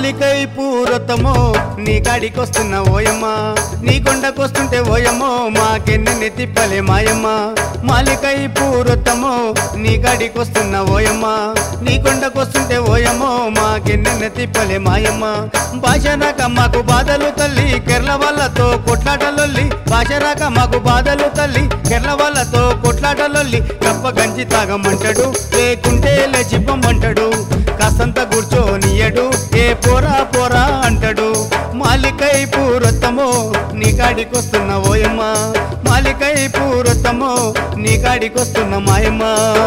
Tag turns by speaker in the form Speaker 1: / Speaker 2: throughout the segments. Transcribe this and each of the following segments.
Speaker 1: మాలికై పూరతమో నీ కాడికొస్తున్న ఓయమ్మ నీ కొండకొస్తుంటే ఓయమ్మో మాకెన్నెన్ని తిప్పలే మాయమ్మ మాలికై పూరతమో నీ కాడికొస్తున్న ఓయమ్మ నీ కొండకొస్తుంటే ఓయమ్మో మాకెన్నెన్ని తిప్పలే మాయమ్మ భాష రాక మాకు బాధలు తల్లి కెర్ల వాళ్ళతో కొట్లాటలొల్లి భాష రాక మాకు బాధలు తల్లి కెర్ల వాళ్ళతో కొట్లాటలొల్లి కప్ప గంజి తాగమంటాడు లేకుంటే లేచిప్పమంటాడు కాస్తంత కూర్చోనియడు ఏ పోరా పోరా అంటాడు మాలికై పూరొత్తమో నీ కాడికొస్తున్న ఓయమ్మ మాలికై పూరొత్తమో నీ కాడికొస్తున్న మాయమ్మ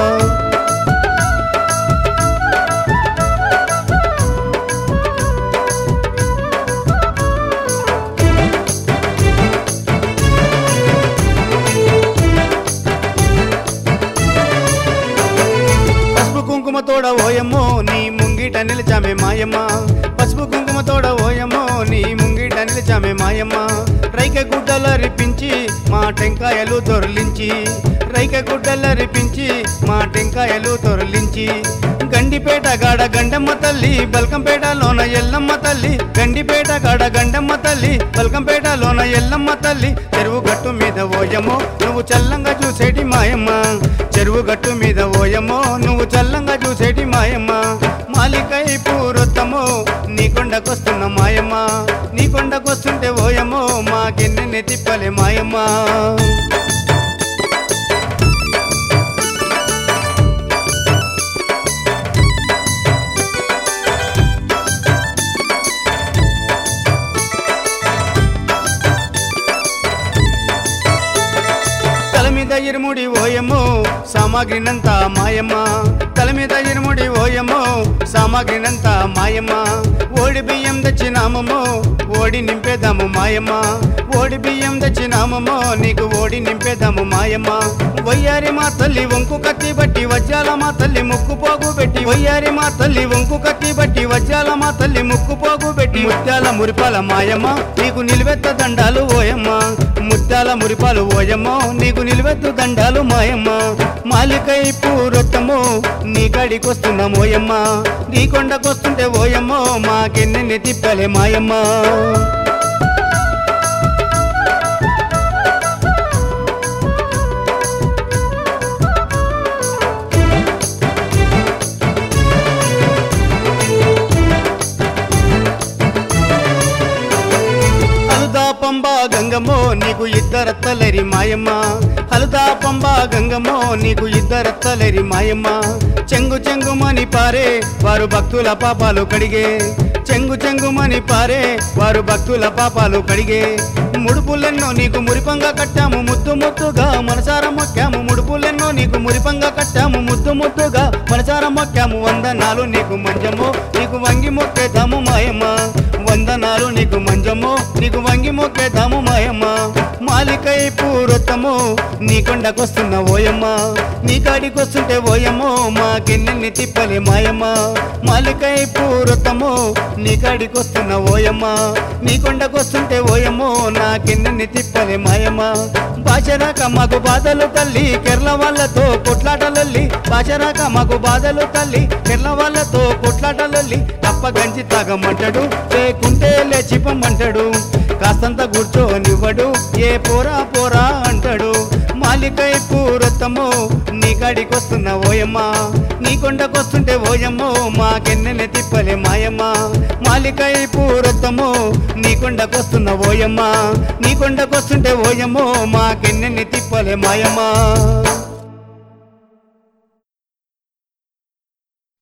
Speaker 1: పసుపు కుంకుమ తోడ ఓయమ్మో నీ ముంగిట నిలిచామే మాయమ్మ పసుపు కుంకుమ తోడ ఓయమ్మో నీ ముంగిట నిలిచామే మాయమ్మ రైక గుడ్డల రిపించి మా టెంకాయలు తొరలించి రైక గుడ్డల రిపించి మా టెంకాయలు తొరలించి గండిపేట గాడ గండమ్మ తల్లి బల్కంపేటలోన ఎల్లమ్మ తల్లి గండిపేట గాడ గండమ్మ తల్లి బల్కంపేటలోన ఎల్లమ్మ తల్లి చెరువు గట్టు మీద ఓయమో నువ్వు చల్లంగా చూసేటి మాయమ్మ చెరువు గట్టు మీద ఓయమో నువ్వు చల్లంగా చూసేటి మాయమ్మ మాలికై పూరొత్తమో నీ కొండకొస్తున్న మాయమ్మ నీ కొండకొస్తుంటే ఓయమో మాకెన్నెన్ని తిప్పలే మాయమ్మ తల మీద ఇరుముడి ఓయమో సామాగ్రినంతా మాయమ్మ తల మీద ఇరుముడి ఓయమో సామాగ్రినంతా మాయమ్మ ఓడి బియ్యం తెచ్చినామమో ఓడి నింపేదాము మాయమ్మ ఓడి బియ్యం తెచ్చినామమో నీకు ఓడి నింపేదాము మాయమ్మ వయ్యారి మా తల్లి వంకు కత్తి బట్టి వజ్రాల మా తల్లి ముక్కు పోగు పెట్టి వయ్యారి మా తల్లి వంకు కత్తి బట్టి వజ్రాల మా తల్లి ముక్కు పోగు పెట్టి ముత్యాల మురిపాల మాయమ్మ నీకు నిలువెత్త దండాలు ఓయమ్మ ముత్యాల మురిపాలు ఓయమ్మో నీకు నిలువెత్తు దండాలు మాయమ్మ మాలికై పూరొత్తమో నీ కాడికొస్తున్న మోయమ్మ నీ కొండకొస్తుంటే ఓయమ్మో మాకెన్నెన్ని తిప్పలే మాయమ్మ హలుదా పంబా గంగమ్మో నీకు ఇద్దరత్తలేరి మాయమ్మ హలుదా పంబా గంగమ్మో నీకు ఇద్దరత్తలేరి మాయమ్మ చెంగు చెంగుమని పారే వారు భక్తుల పాపాలు కడిగే చెంగు చెంగుమని పారే వారు భక్తుల పాపాలు కడిగే ముడుపులెన్నో నీకు మురిపంగా కట్టాము ముద్దు ముద్దుగా మనసార మొక్కాము ముడుపులెన్నో నీకు మురిపంగా కట్టాము ముద్దు ముద్దుగా మనసార మొక్కాము వందనాలు నీకు మంజము నీకు వంగి మొక్కేదాము మాయమ్మ వందనాలు నీకు మంజము నీకు వంగి మొక్కేదాము మాయమ్మ మాలికై పూరొత్తము నీ కొండకొస్తున్న ఓయమ్మ నీ కాడికొస్తుంటే ఓయమ్మో మాకెన్నెన్ని తిప్పలే మాయమ్మ మాలికై పూరొత్తము నీ కాడికొస్తున్న ఓయమ్మ నీ కొండకొస్తుంటే ఓయమ్మో నాకెన్నెన్ని తిప్పలే మాయమ్మ బాచరాక మాకు బాధలు తల్లి కెర్ల వాళ్ళతో కొట్లాటలల్లి బాచరాక మాకు బాధలు తల్లి కెర్ల వాళ్ళతో కొట్లాటలల్లి తప్ప గంజి తాగమంటాడు లేకుంటే లేచిపమ్మంటాడు కాస్తంత కూర్చోనివ్వడు ఏ పోరా పోరా అంటాడు మాలికై పూరొత్తమో నీ కాడికొస్తున్న ఓయమ్మ నీ కొండకొస్తుంటే ఓయమ్మో మాకెన్నెన్ని తిప్పలే మాయమ్మ మాలికై పూరొత్తమో నీ కొండకొస్తున్న ఓయమ్మ నీ కొండకొస్తుంటే ఓయమ్మో మాకెన్నెన్ని తిప్పలే మాయమ్మ